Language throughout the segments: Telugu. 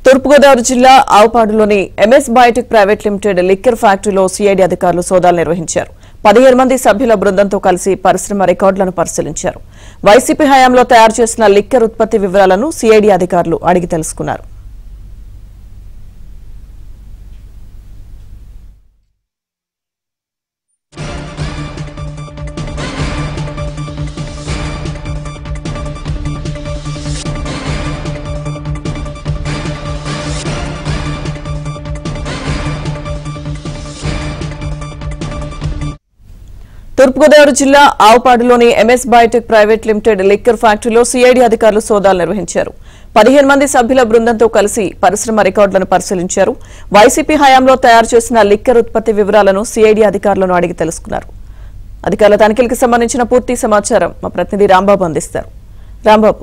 తూర్పుగోదావరి జిల్లా ఆవుపాడులోని MS biotech private limited liquor ఫ్యాక్టరీలో సిఐడి అధికారులు సోదాలు నిర్వహించారు పదిహేను మంది సభ్యుల బృందంతో కలిసి పరిశ్రమ రికార్డులను పరిశీలించారు వైసీపీ హయాంలో తయారు చేసిన లిక్కర్ ఉత్పత్తి వివరాలను సిఐడి అధికారులు అడిగి తెలుసుకున్నారు తూర్పుగోదావరి జిల్లా ఆవుపాడులోని MS biotech private limited liquor ఫ్యాక్టరీలో సిఐడి అధికారులు సోదాలు నిర్వహించారు పదిహేను మంది సభ్యుల బృందంతో కలిసి పరిశ్రమ రికార్డులను పరిశీలించారు వైసీపీ హయాంలో తయారు చేసిన లిక్కర్ ఉత్పత్తి వివరాలను సిఐడి అధికారులను అడిగి తెలుసుకున్నారు అధికారుల తనిఖీలకు సంబంధించిన పూర్తి సమాచారం మా ప్రతినిధి రాంబాబు అందిస్తారు రాంబాబు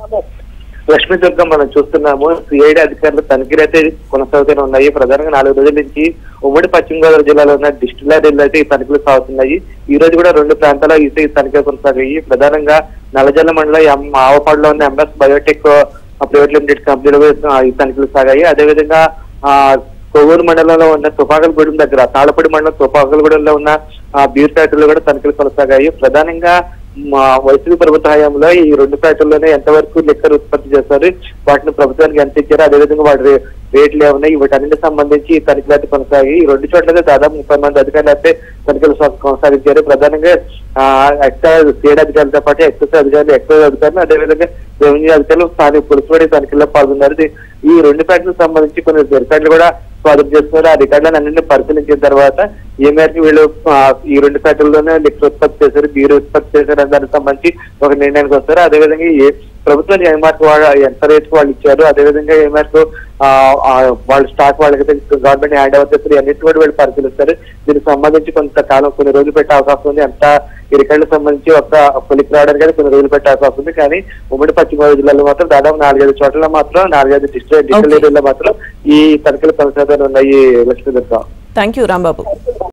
లక్ష్మీ దుర్గం మనం చూస్తున్నాము సిఐడి అధికారులు తనిఖీలు అయితే కొనసాగుతూనే ఉన్నాయి ప్రధానంగా నాలుగు రోజుల నుంచి ఉమ్మడి పశ్చిమ గోదావరి జిల్లాలో ఉన్న డిస్టిలరీలు అయితే ఈ తనిఖీలు సాగుతున్నాయి ఈ రోజు కూడా రెండు ప్రాంతాల్లో అయితే ఈ తనిఖీలు కొనసాగాయి ప్రధానంగా నల్లజల్ల మండలం ఎం- ఆవపాడులో ఉన్న ఎంఎస్ బయోటెక్ ప్రైవేట్ లిమిటెడ్ కంపెనీలో ఆ, ఈ తనిఖీలు సాగాయి అదేవిధంగా ఆ కొవ్వూరు మండలంలో ఉన్న తుపాకులగూడెం దగ్గర తాళపూడి మండలం తుపాకులగూడెంలో ఉన్న ఆ, బీర్ ఫ్యాక్టరీలో కూడా తనిఖీలు కొనసాగాయి ప్రధానంగా మా వైసీపీ ప్రభుత్వ హయాంలో ఈ రెండు ఫ్యాక్టరీలోనే ఎంతవరకు లిక్కర్ ఉత్పత్తి చేస్తారు వాటిని ప్రభుత్వానికి ఎంత ఇచ్చారు అదేవిధంగా వాటి రే- రేట్లు ఏమున్నాయి వీటన్నిటికి సంబంధించి ఈ తనిఖీలు అయితే కొనసాగి ఈ రెండు చోట్ల అయితే దాదాపు ముప్పై మంది అధికారులు అయితే తనిఖీలు సా- కొనసాగించారు ప్రధానంగా ఎక్సైజ్ స్టేట్ అధికారులతో పాటు ఎక్సైజ్ అధికారులు ఎక్సైజ్ అధికారులు అదేవిధంగా రెవెన్యూ అధికారులు స్థానిక పోలీసు కూడా ఈ తనిఖీల్లో పాల్గొన్నారు ఇది- ఈ రెండు ఫ్యాక్టరీలకు సంబంధించి కొన్ని రికార్డులు కూడా స్వాధీనం చేసుకున్నారు ఆ రికార్డులను అన్నింటినీ పరిశీలించిన తర్వాత ఏ మేరకు వీళ్ళు ఆ, ఈ రెండు ఫ్యాక్టరీలోనే లిక్కర్ ఉత్పత్తి చేశారు బీర్ ఉత్పత్తి చేశారు అనే దానికి సంబంధించి ఒక నిర్ణయానికి వస్తారు అదేవిధంగా ఏ ప్రభుత్వానికి ఏ మేరకు వాళ్ళు ఎంత రేటుకు వాళ్ళు ఇచ్చారు అదేవిధంగా ఏ మేరకు ఆ, ఆ, వాళ్ళ స్టాక్ వాళ్ళకి గవర్నమెంట్ హ్యాండ్ ఓవర్ చేస్తారు అన్నిటి కూడా వీళ్ళు పరిశీలిస్తారు దీనికి సంబంధించి కొంతకాలం కొన్ని రోజులు పెట్టే అవకాశం ఉంది అంత ఈ రికార్డులకు సంబంధించి ఒక పొలికి రావడానికి అయితే కొన్ని రోజులు పెట్టే అవకాశం ఉంది కానీ ఉమ్మడి పశ్చిమ గోదావరి జిల్లాలో మాత్రం దాదాపు నాలుగైదు చోట్ల మాత్రం నాలుగైదు డిస్ట్రిక్ట్ డిజిటల్ Okay. ఏరియాలో మాత్రం ఈ తనిఖీలు కొనసాగుతూనే ఉన్నాయి లక్ష్మీ దుర్గా థ్యాంక్ యూ రాంబాబు